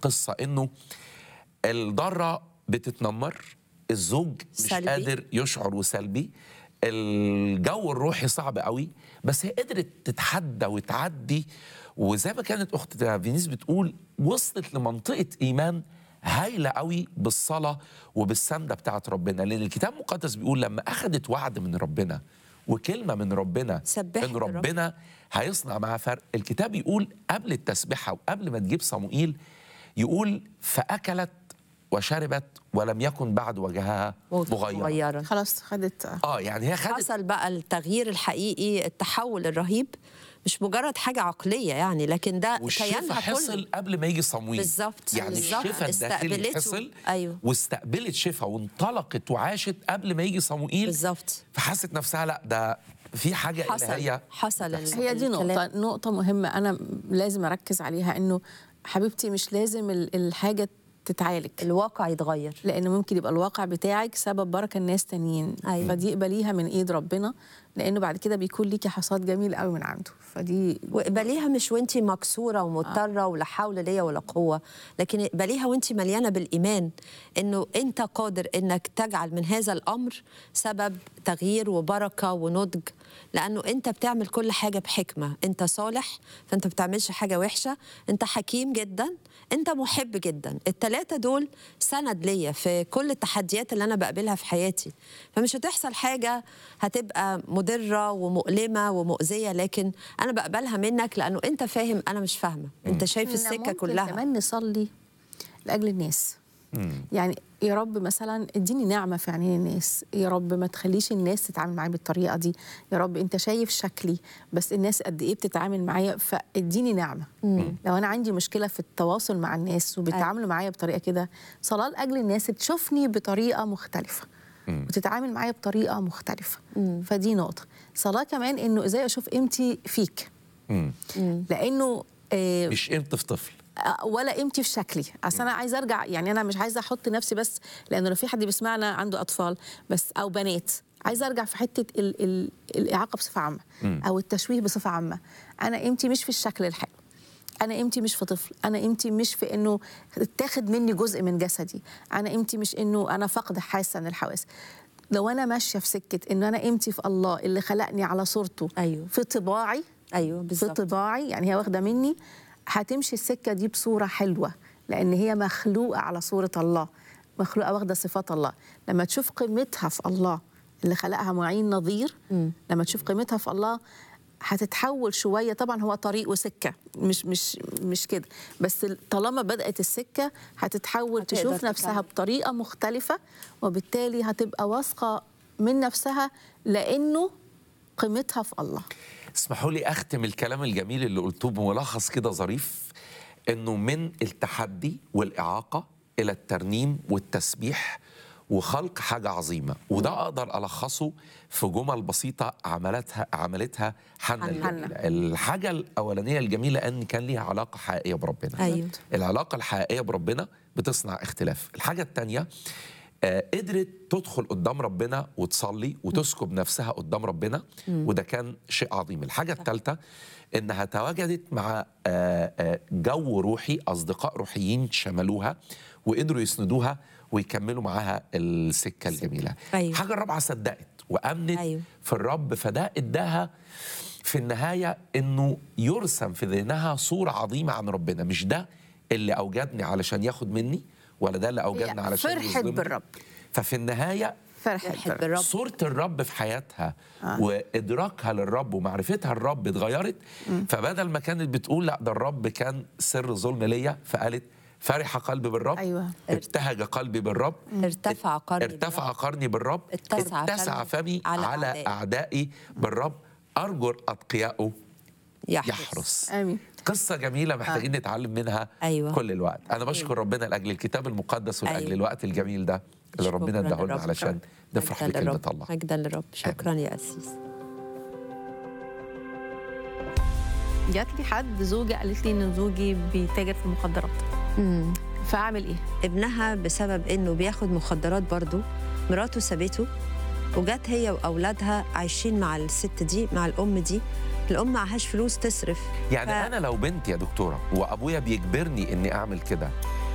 قصه انه الضاره بتتنمر الزوج مش سلبي. قادر يشعر وسلبي الجو الروحي صعب قوي بس هي قدرت تتحدى وتعدي وزي ما كانت اخت فينيس بتقول وصلت لمنطقه ايمان هايله قوي بالصلاه وبالسنده بتاعت ربنا لان الكتاب المقدس بيقول لما اخذت وعد من ربنا وكلمه من ربنا سبحت ان الرب. ربنا هيصنع معاها فرق الكتاب يقول قبل التسبيحه وقبل ما تجيب صموئيل يقول فاكلت وشربت ولم يكن بعد وجهها مغيرا مغيرا خلاص خدت اه يعني هي خدت حصل بقى التغيير الحقيقي التحول الرهيب مش مجرد حاجة عقلية يعني لكن ده والشفاء كيانها حصل كله قبل ما يجي صمويل بالظبط، يعني بالظبط. الشفاء الداخلي استقبلته. حصل أيوه. واستقبلت شفاء وانطلقت وعاشت قبل ما يجي صموئيل بالظبط فحست نفسها لا ده في حاجه حصل الهيه حصل ال- هي دي الكلام. نقطة نقطة مهمة أنا لازم أركز عليها إنه حبيبتي مش لازم ال- الحاجة تتعالج الواقع يتغير لأن ممكن يبقى الواقع بتاعك سبب بركة الناس تانيين أيوة. فدي اقبليها من إيد ربنا لأنه بعد كده بيكون ليكي حصاد جميل قوي من عنده فدي واقبليها مش وانتي مكسوره ومضطره ولا حول ليا ولا قوه لكن اقبليها وانتي مليانه بالايمان انه انت قادر انك تجعل من هذا الامر سبب تغيير وبركه ونضج لانه انت بتعمل كل حاجه بحكمه انت صالح فانت ما بتعملش حاجه وحشه انت حكيم جدا انت محب جدا الثلاثه دول سند ليا في كل التحديات اللي انا بقابلها في حياتي فمش هتحصل حاجه هتبقى مضره ومؤلمه ومؤذيه لكن انا بقبلها منك لانه انت فاهم انا مش فاهمه انت شايف إحنا السكه ممكن كلها كمان نصلي لاجل الناس يعني يا رب مثلا اديني نعمه في عينين الناس يا رب ما تخليش الناس تتعامل معايا بالطريقه دي يا رب انت شايف شكلي بس الناس قد ايه بتتعامل معايا فاديني نعمه لو انا عندي مشكله في التواصل مع الناس وبيتعاملوا معايا بطريقه كده صلاه لاجل الناس تشوفني بطريقه مختلفه وتتعامل معايا بطريقه مختلفه فدي نقطه صلاه كمان انه ازاي اشوف قيمتي فيك مم. لانه آه، مش قيمه في طفل ولا قيمتي في شكلي اصل انا عايزه ارجع يعني انا مش عايزه احط نفسي بس لانه لو في حد بيسمعنا عنده اطفال بس او بنات عايزه ارجع في حته ال ال الاعاقه بصفه عامه او التشويه بصفه عامه انا قيمتي مش في الشكل الحلو انا قيمتي مش في طفل انا قيمتي مش في انه اتاخد مني جزء من جسدي انا قيمتي مش انه انا فاقده حاسه من الحواس لو انا ماشيه في سكه ان انا قيمتي في الله اللي خلقني على صورته أيوه. في طباعي ايوه في بالظبط طباعي يعني هي واخده مني هتمشي السكه دي بصوره حلوه لان هي مخلوقه على صوره الله مخلوقه واخده صفات الله لما تشوف قيمتها في الله اللي خلقها معين نظير لما تشوف قيمتها في الله هتتحول شويه طبعا هو طريق وسكه مش مش مش كده بس طالما بدات السكه هتتحول هتقدر تشوف نفسها تكمل. بطريقه مختلفه وبالتالي هتبقى واثقه من نفسها لانه قيمتها في الله اسمحوا لي اختم الكلام الجميل اللي قلتوه بملخص كده ظريف انه من التحدي والاعاقه الى الترنيم والتسبيح وخلق حاجه عظيمه وده اقدر الخصه في جمل بسيطه عملتها عملتها حنا حنا. الجميله الحاجه الاولانيه الجميله ان كان ليها علاقه حقيقيه بربنا أيوه. العلاقه الحقيقيه بربنا بتصنع اختلاف الحاجه الثانيه آه، قدرت تدخل قدام ربنا وتصلي وتسكب نفسها قدام ربنا وده كان شيء عظيم الحاجة الثالثة إنها تواجدت مع آه، آه، جو روحي أصدقاء روحيين شملوها وقدروا يسندوها ويكملوا معاها السكة الجميلة أيوة. الحاجة الرابعة صدقت وأمنت أيوة. في الرب فده إداها في النهاية إنه يرسم في ذهنها صورة عظيمة عن ربنا مش ده اللي أوجدني علشان ياخد مني ولا ده اللي أوجدني هي علشان فرحت يظلمني. بالرب. ففي النهاية فرحت فرحت بالرب. بالرب صورة الرب في حياتها آه. وإدراكها للرب ومعرفتها الرب اتغيرت فبدل ما كانت بتقول لا ده الرب كان سر ظلم ليا فقالت فرح قلبي بالرب أيوة. ابتهج قلبي بالرب ارتفع قرني ارتفع بالرب. قرني بالرب اتسع اتسع فمي فمي على على, أعدائي. أعدائي بالرب أرجر أتقياءه يحرس, يحرس آمين. قصة جميلة محتاجين نتعلم منها أيوة. كل الوقت أنا بشكر ربنا لأجل الكتاب المقدس ولأجل أيوة. الوقت الجميل ده اللي ربنا شكراً اداه لنا للرب. علشان نفرح مجداً بكلمة للرب. الله مجدا للرب شكرا يا أسيس جات لي حد زوجة قالت لي ان زوجي بيتاجر في المخدرات فاعمل ايه؟ ابنها بسبب انه بياخد مخدرات برضه مراته سابته وجت هي واولادها عايشين مع الست دي مع الام دي الام معهاش فلوس تصرف يعني ف- انا لو بنت يا دكتوره وابويا بيجبرني اني اعمل كده